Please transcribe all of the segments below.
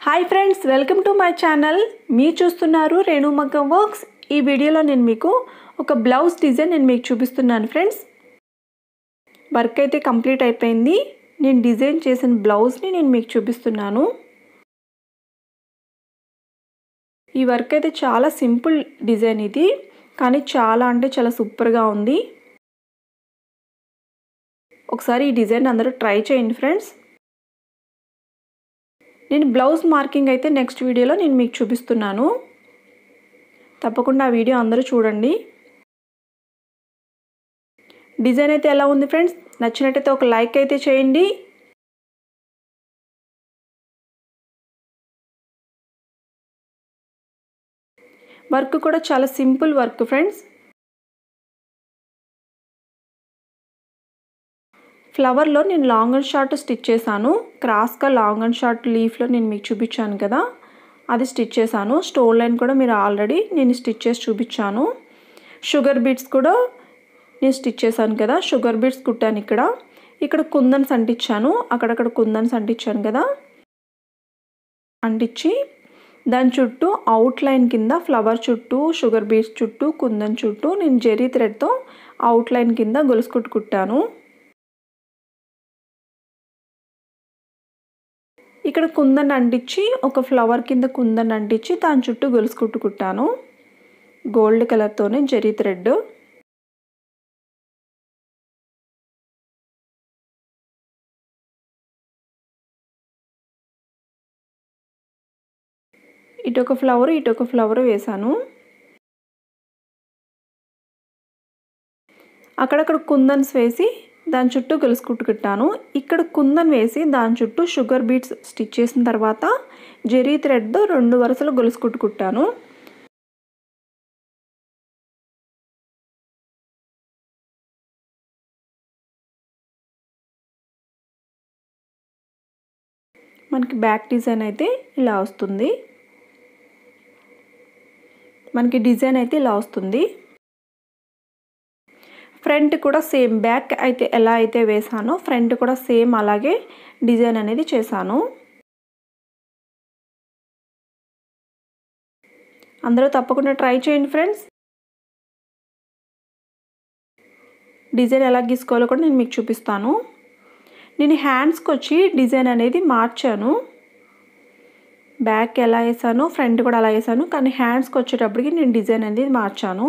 hi friends welcome to my channel మీరు చూస్తున్నారు రేణు మగ్గం వర్క్స్ ఈ వీడియోలో నేను మీకు ఒక బ్లౌజ్ డిజైన్ నేను మీకు చూపిస్తున్నాను ఫ్రెండ్స్ వర్క్ అయితే కంప్లీట్ అయిపోయింది నేను డిజైన్ చేసిన బ్లౌజ్ని నేను మీకు చూపిస్తున్నాను ఈ వర్క్ అయితే చాలా సింపుల్ డిజైన్ ఇది కానీ చాలా అంటే చాలా సూపర్గా ఉంది ఒకసారి ఈ డిజైన్ అందరూ ట్రై చేయండి ఫ్రెండ్స్ నేను బ్లౌజ్ మార్కింగ్ అయితే నెక్స్ట్ వీడియోలో నేను మీకు చూపిస్తున్నాను తప్పకుండా ఆ వీడియో అందరూ చూడండి డిజైన్ అయితే ఎలా ఉంది ఫ్రెండ్స్ నచ్చినట్టయితే ఒక లైక్ అయితే చేయండి వర్క్ కూడా చాలా సింపుల్ వర్క్ ఫ్రెండ్స్ ఫ్లవర్లో నేను లాంగ్ అండ్ షార్ట్ స్టిచ్ చేశాను క్రాస్గా లాంగ్ అండ్ షార్ట్ లీఫ్లో నేను మీకు చూపించాను కదా అది స్టిచ్ చేశాను స్టోన్ లైన్ కూడా మీరు ఆల్రెడీ నేను స్టిచ్ చేసి చూపించాను షుగర్ బీట్స్ కూడా నేను స్టిచ్ చేశాను కదా షుగర్ బీట్స్ కుట్టాను ఇక్కడ ఇక్కడ కుందన్స్ అంటించాను అక్కడక్కడ కుందన్స్ అంటించాను కదా అంటించి దాని చుట్టూ అవుట్లైన్ కింద ఫ్లవర్ చుట్టూ షుగర్ బీట్స్ చుట్టూ కుందన్ చుట్టూ నేను జెరీ థ్రెడ్తో అవుట్లైన్ కింద గొలుసు కుట్టు కుట్టాను ఇక్కడ కుందన్ అంటించి ఒక ఫ్లవర్ కింద కుందన్ అంటించి దాని చుట్టూ గొలుసు కుట్టు కుట్టాను గోల్డ్ కలర్తోనే జెరీ థ్రెడ్ ఇటు ఒక ఫ్లవర్ ఇటు ఒక ఫ్లవర్ వేశాను అక్కడక్కడ కుందన్స్ వేసి దాని చుట్టూ గొలుసు కుట్టుకుట్టాను ఇక్కడ కుందన్ వేసి దాని చుట్టూ షుగర్ బీట్స్ స్టిచ్ చేసిన తర్వాత జెరీ థ్రెడ్తో రెండు వరుసలు గొలుసు కుట్టుకుట్టాను మనకి బ్యాక్ డిజైన్ అయితే ఇలా వస్తుంది మనకి డిజైన్ అయితే ఇలా వస్తుంది ఫ్రంట్ కూడా సేమ్ బ్యాక్ అయితే ఎలా అయితే వేసానో ఫ్రంట్ కూడా సేమ్ అలాగే డిజైన్ అనేది చేశాను అందరూ తప్పకుండా ట్రై చేయండి ఫ్రెండ్స్ డిజైన్ ఎలా గీసుకోవాలో కూడా నేను మీకు చూపిస్తాను నేను హ్యాండ్స్కి వచ్చి డిజైన్ అనేది మార్చాను బ్యాక్ ఎలా వేసాను ఫ్రంట్ కూడా అలా వేసాను కానీ హ్యాండ్స్కి వచ్చేటప్పటికి నేను డిజైన్ అనేది మార్చాను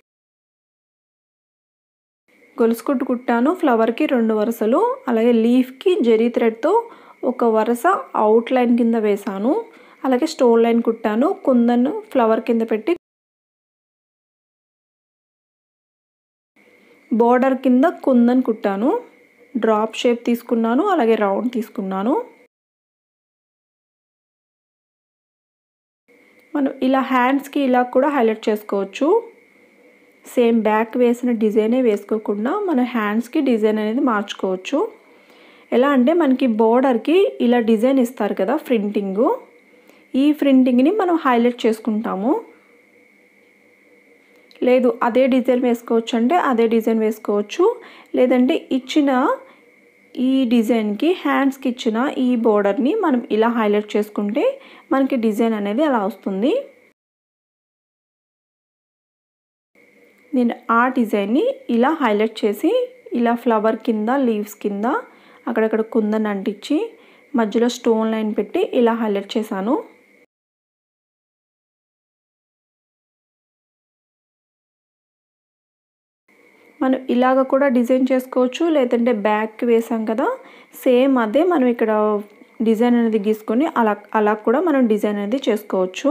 గొలుసు కుట్టు కుట్టాను ఫ్లవర్కి రెండు వరుసలు అలాగే లీఫ్కి జెరీ థ్రెడ్తో ఒక వరుస అవుట్ లైన్ కింద వేసాను అలాగే స్టోన్ లైన్ కుట్టాను కుందన్ ఫ్లవర్ కింద పెట్టి బోర్డర్ కింద కుందన్ కుట్టాను డ్రాప్ షేప్ తీసుకున్నాను అలాగే రౌండ్ తీసుకున్నాను మనం ఇలా హ్యాండ్స్కి ఇలా కూడా హైలైట్ చేసుకోవచ్చు సేమ్ బ్యాక్ వేసిన డిజైనే వేసుకోకుండా మన హ్యాండ్స్కి డిజైన్ అనేది మార్చుకోవచ్చు ఎలా అంటే మనకి బోర్డర్కి ఇలా డిజైన్ ఇస్తారు కదా ప్రింటింగు ఈ ప్రింటింగ్ని మనం హైలైట్ చేసుకుంటాము లేదు అదే డిజైన్ వేసుకోవచ్చు అంటే అదే డిజైన్ వేసుకోవచ్చు లేదంటే ఇచ్చిన ఈ డిజైన్కి హ్యాండ్స్కి ఇచ్చిన ఈ బోర్డర్ని మనం ఇలా హైలైట్ చేసుకుంటే మనకి డిజైన్ అనేది అలా వస్తుంది నేను ఆ డిజైన్ని ఇలా హైలైట్ చేసి ఇలా ఫ్లవర్ కింద లీవ్స్ కింద అక్కడక్కడ కుందన్ అంటించి మధ్యలో స్టోన్ లైన్ పెట్టి ఇలా హైలైట్ చేశాను మనం ఇలాగ కూడా డిజైన్ చేసుకోవచ్చు లేదంటే బ్యాక్ వేసాం కదా సేమ్ అదే మనం ఇక్కడ డిజైన్ అనేది గీసుకొని అలా అలా కూడా మనం డిజైన్ అనేది చేసుకోవచ్చు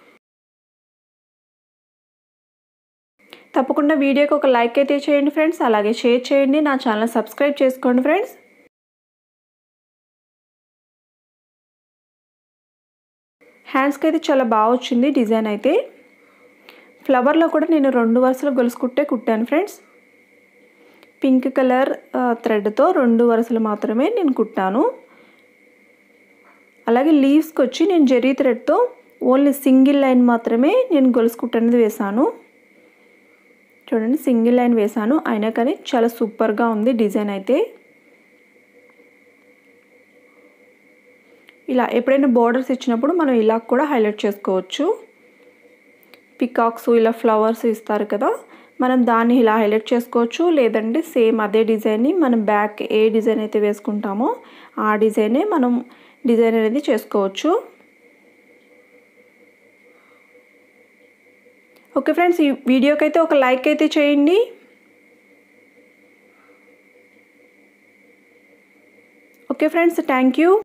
తప్పకుండా వీడియోకి ఒక లైక్ అయితే చేయండి ఫ్రెండ్స్ అలాగే షేర్ చేయండి నా ఛానల్ సబ్స్క్రైబ్ చేసుకోండి ఫ్రెండ్స్ హ్యాండ్స్కి అయితే చాలా బాగా వచ్చింది డిజైన్ అయితే ఫ్లవర్లో కూడా నేను రెండు వరుసలు గొలుసు కుట్టే కుట్టాను ఫ్రెండ్స్ పింక్ కలర్ థ్రెడ్తో రెండు వరుసలు మాత్రమే నేను కుట్టాను అలాగే లీవ్స్కి వచ్చి నేను జెరీ థ్రెడ్తో ఓన్లీ సింగిల్ లైన్ మాత్రమే నేను గొలుసు కుట్ట అనేది వేశాను చూడండి సింగిల్ లైన్ వేశాను అయినా కానీ చాలా సూపర్గా ఉంది డిజైన్ అయితే ఇలా ఎప్పుడైనా బోర్డర్స్ ఇచ్చినప్పుడు మనం ఇలా కూడా హైలైట్ చేసుకోవచ్చు పికాక్స్ ఇలా ఫ్లవర్స్ ఇస్తారు కదా మనం దాన్ని ఇలా హైలైట్ చేసుకోవచ్చు లేదంటే సేమ్ అదే డిజైన్ని మనం బ్యాక్ ఏ డిజైన్ అయితే వేసుకుంటామో ఆ డిజైనే మనం డిజైన్ అనేది చేసుకోవచ్చు ఓకే ఫ్రెండ్స్ ఈ వీడియోకి అయితే ఒక లైక్ అయితే చేయండి ఓకే ఫ్రెండ్స్ థ్యాంక్ యూ